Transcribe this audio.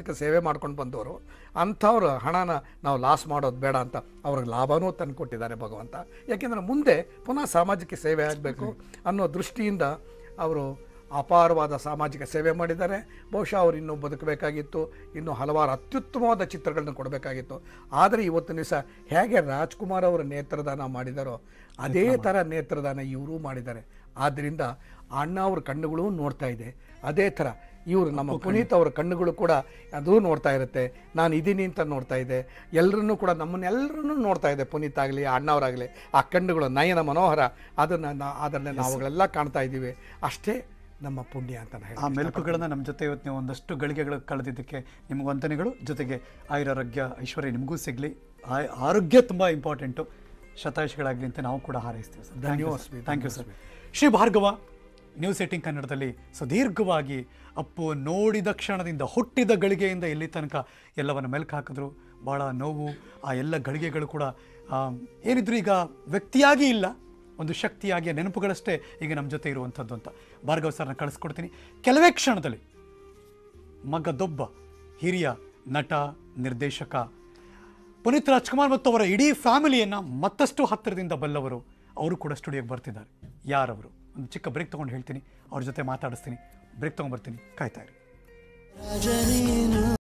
ಸಾಮಾಜಿಕ ಸೇವೆ ಮಾಡ್ಕೊಂಡು ಬಂದವರು ಅಂಥವ್ರ ಹಣನ ನಾವು ಲಾಸ್ ಮಾಡೋದು ಬೇಡ ಅಂತ ಅವ್ರಿಗೆ ಲಾಭನೂ ತಂದು ಕೊಟ್ಟಿದ್ದಾರೆ ಭಗವಂತ ಯಾಕೆಂದರೆ ಮುಂದೆ ಪುನಃ ಸಾಮಾಜಿಕ ಸೇವೆ ಆಗಬೇಕು ಅನ್ನೋ ದೃಷ್ಟಿಯಿಂದ ಅವರು ಅಪಾರವಾದ ಸಾಮಾಜಿಕ ಸೇವೆ ಮಾಡಿದ್ದಾರೆ ಬಹುಶಃ ಅವರು ಇನ್ನೂ ಬದುಕಬೇಕಾಗಿತ್ತು ಇನ್ನೂ ಹಲವಾರು ಅತ್ಯುತ್ತಮವಾದ ಚಿತ್ರಗಳನ್ನ ಕೊಡಬೇಕಾಗಿತ್ತು ಆದರೆ ಇವತ್ತಿನ ದಿವಸ ಹೇಗೆ ರಾಜ್ಕುಮಾರ್ ಅವರ ನೇತ್ರದಾನ ಮಾಡಿದಾರೋ ಅದೇ ಥರ ನೇತ್ರದಾನ ಇವರು ಮಾಡಿದ್ದಾರೆ ಆದ್ದರಿಂದ ಅಣ್ಣ ಅವ್ರ ಕಣ್ಣುಗಳು ನೋಡ್ತಾ ಇದೆ ಅದೇ ಥರ ಇವರು ನಮ್ಮ ಪುನೀತ್ ಅವರ ಕಣ್ಣುಗಳು ಕೂಡ ಅದು ನೋಡ್ತಾ ಇರುತ್ತೆ ನಾನು ಇದ್ದೀನಿ ಅಂತ ನೋಡ್ತಾ ಇದೆ ಎಲ್ಲರನ್ನೂ ಕೂಡ ನಮ್ಮನ್ನೆಲ್ಲರನ್ನೂ ನೋಡ್ತಾ ಇದೆ ಪುನೀತ್ ಆಗಲಿ ಅಣ್ಣವರಾಗಲಿ ಆ ಕಣ್ಣುಗಳು ನಯನ ಮನೋಹರ ಅದನ್ನು ನಾ ಅದನ್ನೇ ನಾವುಗಳೆಲ್ಲ ಕಾಣ್ತಾ ಇದ್ದೀವಿ ಅಷ್ಟೇ ನಮ್ಮ ಪುಣ್ಯ ಅಂತ ನಾನು ಆ ಹೇಳ್ತೀನಿ. ಮೆಲುಕುಗಳನ್ನ ನಮ್ಮ ಜೊತೆ ಇವತ್ತು ನೀವು ಒಂದಷ್ಟು ಗಳಿಗೆಗಳು ಕಳೆದಿದ್ದಕ್ಕೆ ನಿಮ್ಗೆ ವಂದನೆಗಳು ಜೊತೆಗೆ ಆಯುರಾರೋಗ್ಯ ಐಶ್ವರ್ಯ ನಿಮಗೂ ಸಿಗಲಿ ಆರೋಗ್ಯ ತುಂಬ ಇಂಪಾರ್ಟೆಂಟು ಶತಾಯುಷಿಗಳಾಗಲಿ ಅಂತ ನಾವು ಕೂಡ ಹಾರೈಸ್ತೀವಿ ಸರ್ ಧನ್ಯವಾದ thank you sir Shri Bhargava news ಏಟಿಂಗ್ ಕನ್ನಡದಲ್ಲಿ ಸುದೀರ್ಘವಾಗಿ ಅಪ್ಪು ನೋಡಿದ ಕ್ಷಣದಿಂದ ಹುಟ್ಟಿದ ಗಳಿಗೆಯಿಂದ ಇಲ್ಲಿ ತನಕ ಎಲ್ಲವನ್ನು ಮೆಲುಕು ಹಾಕಿದ್ರು ಭಾಳ ನೋವು ಆ ಎಲ್ಲ ಗಳಿಗೆಗಳು ಕೂಡ ಆ, ಏನಿದ್ರು ಈಗ ವ್ಯಕ್ತಿಯಾಗಿ ಇಲ್ಲ ಒಂದು ಶಕ್ತಿಯಾಗಿ ಆ ನೆನಪುಗಳಷ್ಟೇ ಈಗ ನಮ್ಮ ಜೊತೆ ಇರುವಂಥದ್ದು ಅಂತ ಭಾರ್ಗವ ಸರ್ನ ಕಳಿಸ್ಕೊಡ್ತೀನಿ ಕೆಲವೇ ಕ್ಷಣದಲ್ಲಿ ಮಗದೊಬ್ಬ ಹಿರಿಯ ನಟ ನಿರ್ದೇಶಕ ಪುನೀತ್ ರಾಜ್ಕುಮಾರ್ ಮತ್ತು ಅವರ ಇಡೀ ಫ್ಯಾಮಿಲಿಯನ್ನು ಮತ್ತಷ್ಟು ಹತ್ತಿರದಿಂದ ಬಲ್ಲವರು ಅವರು ಕೂಡ ಸ್ಟುಡಿಯೋಗೆ ಬರ್ತಿದ್ದಾರೆ ಯಾರವರು ಒಂದು ಚಿಕ್ಕ ಬ್ರೇಕ್ ತೊಗೊಂಡು ಹೇಳ್ತೀನಿ ಅವ್ರ ಜೊತೆ ಮಾತಾಡಿಸ್ತೀನಿ ಬ್ರೇಕ್ ತೊಗೊಂಡ್ಬರ್ತೀನಿ ಕಾಯ್ತಾ ಇರಿ